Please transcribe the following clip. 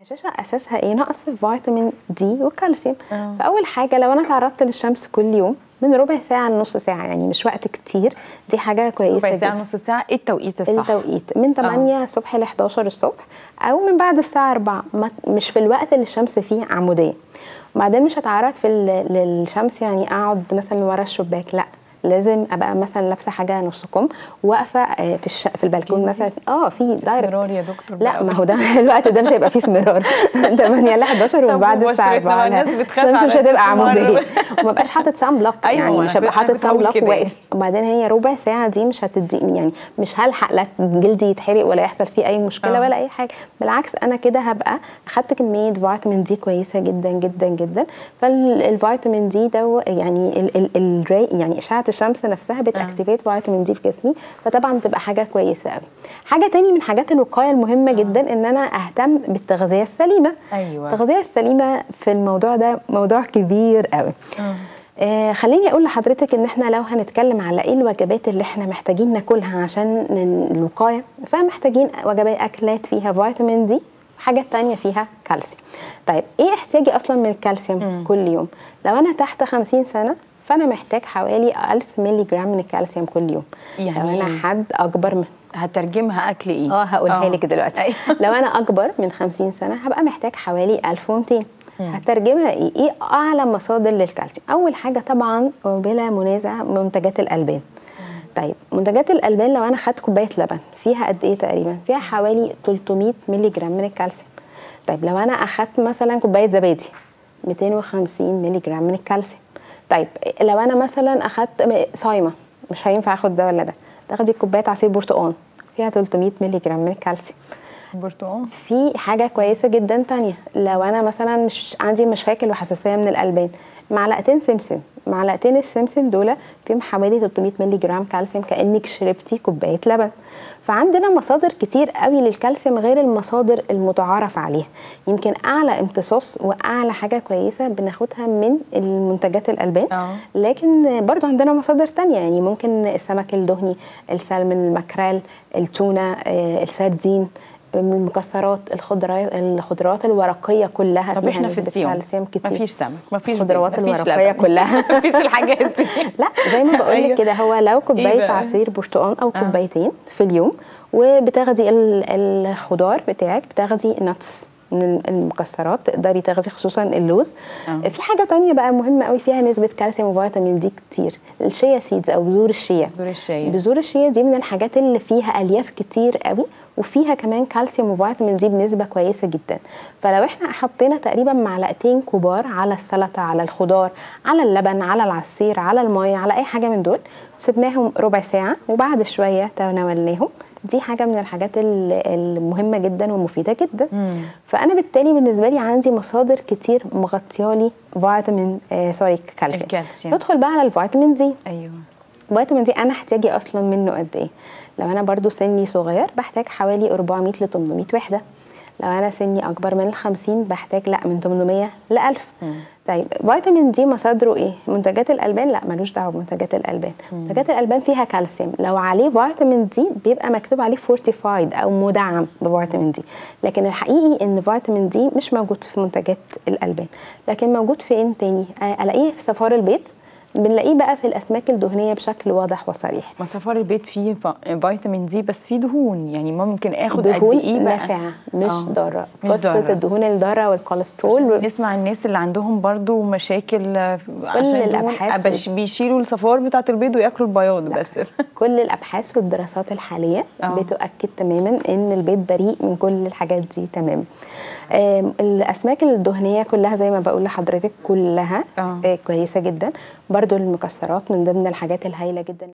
الهشاشه اساسها ايه نقص فيتامين دي والكالسيوم آه. فاول حاجه لو انا تعرضت للشمس كل يوم من ربع ساعه لنص ساعه يعني مش وقت كتير دي حاجه كويسه ربع ساعه جدا نص ساعه ايه التوقيت الصح التوقيت من 8 الصبح ل 11 الصبح او من بعد الساعه 4 ما- مش في الوقت اللي الشمس فيه عموديه وبعدين مش هتعرض في ال- للشمس يعني اقعد مثلا ورا الشباك لا لازم ابقى مثلا لابسه حاجه نص كم واقفه آه، في الش... في البلكون أكيد. مثلا اه في دايركت استمرار يا دكتور لا بقى. ما هو ده الوقت ده مش هيبقى فيه اسمرار 8 ل 11 طب وبعد الساعه وبشرتنا 4 بقى لا. الناس بتخاف الشمس على مش هتبقى الاسمرار. عموديه وما بقاش حاطط سان بلوك أيوة، يعني أنا مش هبقى كنت حاطط سان بقول بلوك كده واقف وبعدين هي ربع ساعه دي مش هتدي يعني مش هلحق لا جلدي يتحرق ولا يحصل فيه اي مشكله آه. ولا اي حاجه بالعكس انا كده هبقى اخدت كميه فيتامين دي كويسه جدا جدا جدا فالفيتامين دي ده يعني ال ال ال يعني اشعه الشمس نفسها بتاكتيفيت فيتامين دي في جسمي فطبعا بتبقى حاجه كويسه قوي حاجه تاني من حاجات الوقايه المهمه جدا ان انا اهتم بالتغذيه السليمه ايوه التغذيه السليمه في الموضوع ده موضوع كبير قوي آه. آه خليني اقول لحضرتك ان احنا لو هنتكلم على ايه الوجبات اللي احنا محتاجين ناكلها عشان ن- الوقايه فمحتاجين وجبات اكلات فيها فيتامين دي حاجات تانية فيها كالسيوم طيب ايه احتياجي اصلا من الكالسيوم مم. كل يوم لو انا تحت 50 سنه فانا محتاج حوالي 1000 مللي جرام من الكالسيوم كل يوم يعني لو انا إيه؟ حد اكبر من هترجمها اكل ايه اه هقولها لك دلوقتي أيوة. لو انا اكبر من 50 سنه هبقى محتاج حوالي 1200 مم. هترجمها ايه ايه اعلى مصادر للكالسيوم اول حاجه طبعا وبلا منازع منتجات الالبان طيب منتجات الالبان لو انا خدت كوبايه لبن فيها قد ايه تقريبا فيها حوالي 300 مللي جرام من الكالسيوم طيب لو انا اخدت مثلا كوبايه زبادي 250 مللي جرام من الكالسيوم طيب لو انا مثلا اخدت م- صايمه مش هينفع اخد ده ولا ده تاخدي كوبايه عصير برتقال فيها 300 مللي جرام من الكالسيوم برتقال في حاجة كويسة جدا تانية لو أنا مثلا مش عندي مشاكل وحساسية من الألبان معلقتين سمسم معلقتين السمسم دول فيهم حوالي 300 مللي جرام كالسيوم كأنك شربتي كوباية لبن فعندنا مصادر كتير قوي للكالسيوم غير المصادر المتعارف عليها يمكن أعلى امتصاص وأعلى حاجة كويسة بناخدها من المنتجات الألبان اه لكن برضو عندنا مصادر تانية يعني ممكن السمك الدهني السلمون المكرال التونة آه، السردين من المكسرات الخضروات الخضروات الورقيه كلها طب فيها احنا في نسبة الصيام كالسيوم كتير مفيش سمك مفيش الخضروات بيض، مفيش الورقيه لبن. كلها مفيش الحاجات دي لا زي ما بقول أيوة. لك كده هو لو كوبايه بقى؟ عصير برتقال او آه. كوبايتين في اليوم وبتاخدي ال- الخضار بتاعك بتاخدي نتس من المكسرات تقدري تاخدي خصوصا اللوز آه. في حاجه تانية بقى مهمه قوي فيها نسبه كالسيوم وفيتامين دي كتير الشيا سيدز او بذور الشيا بذور الشاي بذور الشيا دي من الحاجات اللي فيها الياف كتير قوي وفيها كمان كالسيوم وفيتامين دي بنسبه كويسه جدا فلو احنا حطينا تقريبا معلقتين كبار على السلطه على الخضار على اللبن على العصير على الميه على اي حاجه من دول سيبناهم ربع ساعه وبعد شويه تناولناهم دي حاجه من الحاجات ال- المهمه جدا ومفيده جدا مم. فانا بالتالي بالنسبه لي عندي مصادر كتير مغطيالي فيتامين آه سوري كالسيوم الكالسيوم ندخل بقى على الفيتامين دي ايوه فيتامين دي انا احتياجي اصلا منه قد ايه لو انا برضو سني صغير بحتاج حوالي 400 ل 800 وحده لو انا سني اكبر من ال 50 بحتاج لا من 800 ل 1000 مم. طيب فيتامين دي مصادره ايه منتجات الالبان لا ملوش دعوه بمنتجات الالبان منتجات الالبان فيها كالسيوم لو عليه فيتامين دي بيبقى مكتوب عليه فورتيفايد او مدعم بفيتامين دي لكن الحقيقي ان فيتامين دي مش موجود في منتجات الالبان لكن موجود في ايه تاني آه، الاقيه في صفار البيض بنلاقيه بقى في الاسماك الدهنيه بشكل واضح وصريح ما صفار البيت فيه ف- فيتامين دي بس فيه دهون يعني ممكن اخد قد دهون ايه بقى نافعه مش آه. ضاره مش قصه ضارة. الدهون الضاره والكوليسترول نسمع الناس اللي عندهم برضو مشاكل آه، عشان الدهون الأبحاث أبش بيشيلوا الصفار بتاعت البيض وياكلوا البياض بس كل الابحاث والدراسات الحاليه آه. بتؤكد تماما ان البيض بريء من كل الحاجات دي تماما آم، الاسماك الدهنيه كلها زي ما بقول لحضرتك كلها آه. آه، كويسه جدا برضو المكسرات من ضمن الحاجات الهايله جدا